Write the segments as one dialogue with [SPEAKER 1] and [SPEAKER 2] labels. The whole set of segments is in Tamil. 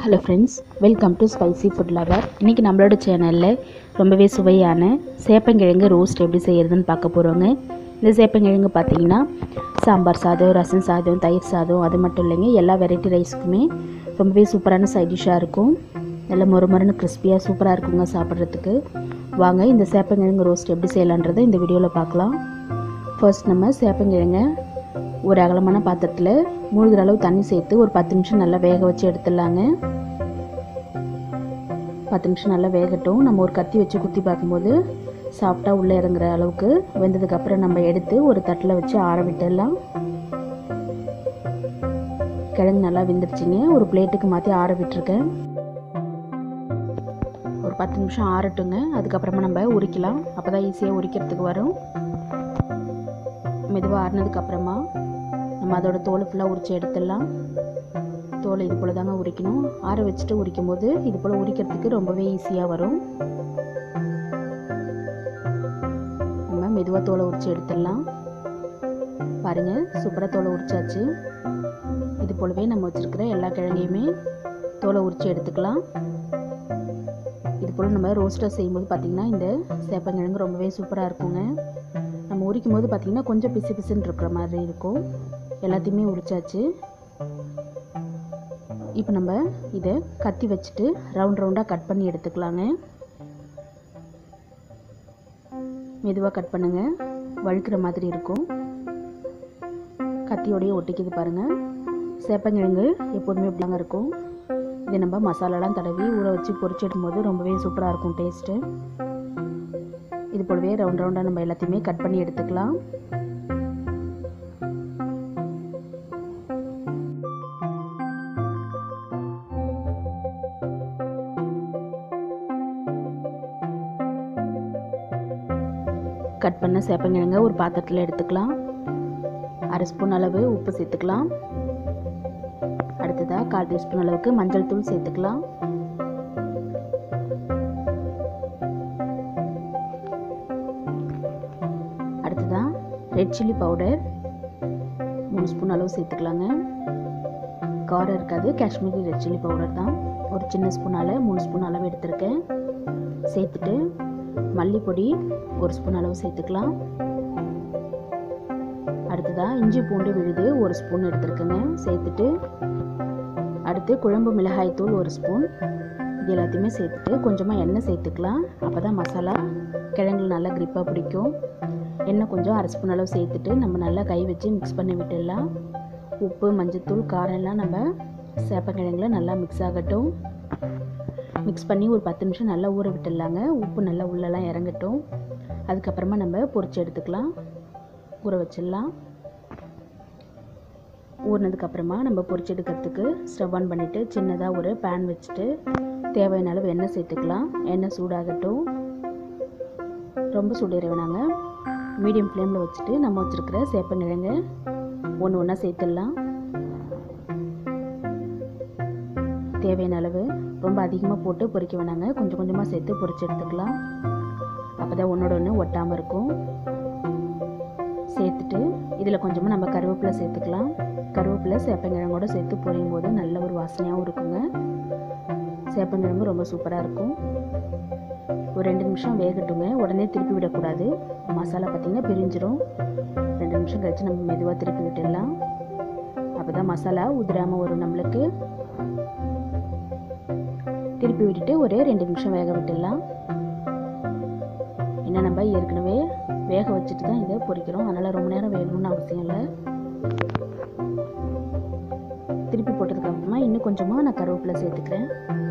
[SPEAKER 1] hello friends welcome to spicy food lover இன்றைக்கி நம்மளோட சேனலில் ரொம்பவே சுவையான சேப்பங்கிழங்கு ரோஸ்ட் எப்படி செய்கிறதுன்னு பார்க்க போகிறோங்க இந்த சேப்பங்கிழங்கு பார்த்தீங்கன்னா சாம்பார் சாதம் ரசம் சாதம் தயிர் சாதம் அது மட்டும் இல்லைங்க எல்லா வெரைட்டி ரைஸ்க்குமே ரொம்பவே சூப்பரான சைட் டிஷ்ஷாக இருக்கும் நல்லா மொறு மொறுன்னு கிறிஸ்பியாக சூப்பராக இருக்குங்க சாப்பிட்றதுக்கு வாங்க இந்த சேப்பங்கிழங்கு ரோஸ்ட் எப்படி செய்யலான்றதை இந்த வீடியோவில் பார்க்கலாம் ஃபர்ஸ்ட் நம்ம சேப்பங்கிழங்க ஒரு அகலமான பாத்திரத்தில் மூழ்கிற அளவு தண்ணி சேர்த்து ஒரு பத்து நிமிஷம் நல்லா வேக வச்சு எடுத்துடலாங்க பத்து நிமிஷம் நல்லா வேகட்டும் நம்ம ஒரு கத்தி வச்சு குத்தி பார்க்கும்போது சாஃப்டாக உள்ளே இறங்குற அளவுக்கு வெந்ததுக்கப்புறம் நம்ம எடுத்து ஒரு தட்டில் வச்சு ஆற விட்டுடலாம் கிழங்கு நல்லா வெந்துருச்சுங்க ஒரு பிளேட்டுக்கு மாற்றி ஆற விட்டுருக்கேன் ஒரு பத்து நிமிஷம் ஆறட்டுங்க அதுக்கப்புறமா நம்ம உரிக்கலாம் அப்போ தான் ஈஸியாக உரிக்கிறதுக்கு வரும் மெதுவாக ஆறினதுக்கப்புறமா நம்ம அதோட தோலை ஃபுல்லாக உரித்து எடுத்துடலாம் தோலை இது போல் தாங்க உரிக்கணும் ஆற வச்சுட்டு உரிக்கும் போது இது போல் உரிக்கிறதுக்கு ரொம்பவே ஈஸியாக வரும் நம்ம மெதுவாக தோலை உரித்து எடுத்துடலாம் பாருங்கள் சூப்பராக தோலை உரிச்சாச்சு இது போலவே நம்ம வச்சுருக்கிற எல்லா கிழங்கையுமே தோலை உரித்து எடுத்துக்கலாம் இது போல் நம்ம ரோஸ்ட்டாக செய்யும்போது பார்த்திங்கன்னா இந்த சேப்பங்கிழங்கு ரொம்பவே சூப்பராக இருக்குங்க நம்ம உரிக்கும் போது பார்த்திங்கன்னா கொஞ்சம் பிசு பிசுன்னு இருக்கிற மாதிரி இருக்கும் எல்லாத்தையுமே உரிச்சாச்சு இப்போ நம்ம இதை கத்தி வச்சுட்டு ரவுண்ட் ரவுண்டாக கட் பண்ணி எடுத்துக்கலாங்க மெதுவாக கட் பண்ணுங்க வழுக்கிற மாதிரி இருக்கும் கத்தியோடையே ஒட்டிக்குது பாருங்கள் சேப்பங்கிழங்கு எப்போதுமே இப்படிதாங்க இருக்கும் இதை நம்ம மசாலாலாம் தடவி ஊற வச்சு பொரிச்சு எடுக்கும்போது ரொம்பவே சூப்பராக இருக்கும் டேஸ்ட்டு இது போலவே ரவுண்ட் ரவுண்டாக நம்ம எல்லாத்தையுமே கட் பண்ணி எடுத்துக்கலாம் கட் பண்ண சேப்பங்கிழங்க ஒரு பாத்திரத்தில் எடுத்துக்கலாம் அரை ஸ்பூன் அளவு உப்பு சேர்த்துக்கலாம் அடுத்ததாக கால் டீஸ்பூன் அளவுக்கு மஞ்சள் தூள் சேர்த்துக்கலாம் அடுத்ததாக ரெட் சில்லி பவுடர் மூணு ஸ்பூன் அளவு சேர்த்துக்கலாங்க காரம் இருக்காது காஷ்மீரி ரெட் சில்லி பவுடர் தான் ஒரு சின்ன ஸ்பூனால் மூணு ஸ்பூன் அளவு எடுத்திருக்கேன் சேர்த்துட்டு மல்லிப்பொடி ஒரு ஸ்பூன் அளவு சேர்த்துக்கலாம் அடுத்ததாக இஞ்சி பூண்டு விழுது ஒரு ஸ்பூன் எடுத்துருக்கேங்க சேர்த்துட்டு அடுத்து குழம்பு மிளகாய் தூள் ஒரு ஸ்பூன் இது எல்லாத்தையுமே சேர்த்துட்டு கொஞ்சமாக எண்ணெய் சேர்த்துக்கலாம் அப்போ தான் மசாலா கிழங்குல நல்லா கிரிப்பாக பிடிக்கும் எண்ணெய் கொஞ்சம் அரை ஸ்பூன் அளவு சேர்த்துட்டு நம்ம நல்லா கை வச்சு மிக்ஸ் பண்ணி விட்டுடலாம் உப்பு மஞ்சத்தூள் காரம் எல்லாம் நம்ம சேப்பக்கிழங்குல நல்லா மிக்ஸ் ஆகட்டும் மிக்ஸ் பண்ணி ஒரு பத்து நிமிஷம் நல்லா ஊற விட்டுடலாங்க உப்பு நல்லா உள்ளெல்லாம் இறங்கட்டும் அதுக்கப்புறமா நம்ம பொரிச்சு எடுத்துக்கலாம் ஊற வச்சிடலாம் ஊறினதுக்கப்புறமா நம்ம பொரிச்சு எடுக்கிறதுக்கு ஸ்டவ் ஆன் பண்ணிவிட்டு சின்னதாக ஒரு பேன் வச்சுட்டு தேவையான அளவு எண்ணெய் சேர்த்துக்கலாம் எண்ணெய் சூடாகட்டும் ரொம்ப சூடேற வேணாங்க மீடியம் ஃப்ளேமில் வச்சுட்டு நம்ம வச்சுருக்கிற சேப்பங்கிழங்க ஒன்று ஒன்றா சேர்த்துடலாம் தேவையான அளவு ரொம்ப அதிகமாக போட்டு பொரிக்க வேணாங்க கொஞ்சம் கொஞ்சமாக சேர்த்து பொரிச்சு எடுத்துக்கலாம் அப்போ தான் ஒன்றோட ஒன்று ஒட்டாமல் இருக்கும் சேர்த்துட்டு இதில் கொஞ்சமாக நம்ம கருவேப்பிலை சேர்த்துக்கலாம் கருவேப்பிலை சேப்பங்கிழங்கோட சேர்த்து பொரியும் போது நல்ல ஒரு வாசனையாகவும் இருக்குங்க சேப்பங்கிழங்கு ரொம்ப சூப்பராக இருக்கும் ஒரு ரெண்டு நிமிஷம் வேகட்டுங்க உடனே திருப்பி விடக்கூடாது மசாலா பார்த்திங்கன்னா பிரிஞ்சிரும் ரெண்டு நிமிஷம் கழித்து நம்ம மெதுவாக திருப்பி விட்டுடலாம் அப்போ தான் மசாலா உதிராமல் வரும் நம்மளுக்கு திருப்பி விட்டுட்டு ஒரே ரெண்டு நிமிஷம் வேக விட்டுடலாம் ஏன்னா நம்ம ஏற்கனவே வேக வச்சுட்டு தான் இதை பொரிக்கிறோம் அதனால் ரொம்ப நேரம் வேகணும்னு அவசியம் இல்லை திருப்பி போட்டதுக்கு அப்புறமா இன்னும் கொஞ்சமாக நான் கருவேப்பிலை சேர்த்துக்கிறேன்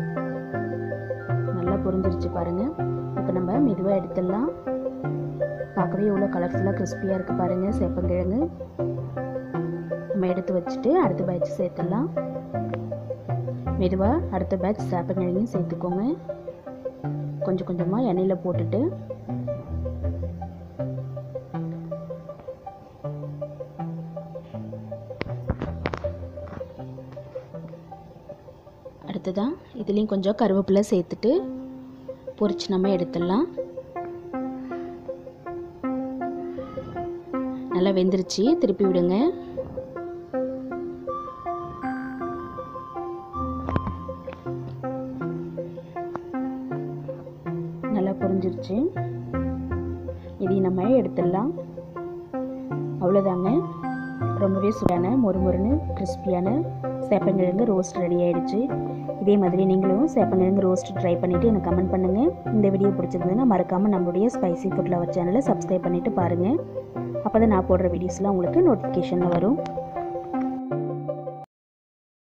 [SPEAKER 1] நல்லா பொரிஞ்சிருச்சு பாருங்கள் இப்போ நம்ம மெதுவாக எடுத்துடலாம் பார்க்கவே இவ்வளோ கலர்ஃபுல்லாக கிறிஸ்பியாக இருக்குது பாருங்கள் சேப்பங்கிழங்கு நம்ம எடுத்து வச்சுட்டு அடுத்த பேட்ச் சேர்த்துடலாம் மெதுவாக அடுத்த பேட்ச் சேப்பங்கிழங்கையும் சேர்த்துக்கோங்க கொஞ்சம் கொஞ்சமாக எண்ணெயில் போட்டுட்டு அடுத்ததான் இதுலேயும் கொஞ்சம் கருவேப்பிலை சேர்த்துட்டு பொரிச்சு நம்ம எடுத்துடலாம் நல்லா வெந்துருச்சு திருப்பி விடுங்க பொரிஞ்சிருச்சு இதையும் நம்ம எடுத்துடலாம் அவ்வளோதாங்க ரொம்பவே சுடான மொறு மொறுன்னு கிறிஸ்பியான சேப்பங்கிழங்கு ரோஸ்ட் ரெடி ஆயிடுச்சு இதே மாதிரி நீங்களும் சேப்பங்கிழங்கு ரோஸ்ட் ட்ரை பண்ணிவிட்டு எனக்கு கமெண்ட் பண்ணுங்கள் இந்த வீடியோ பிடிச்சிருந்ததுன்னா மறக்காமல் நம்மளுடைய ஸ்பைசி ஃபுட் லவர் சேனலை சப்ஸ்கிரைப் பண்ணிவிட்டு பாருங்கள் அப்போ தான் நான் போடுற வீடியோஸ்லாம் உங்களுக்கு நோட்டிஃபிகேஷனில் வரும்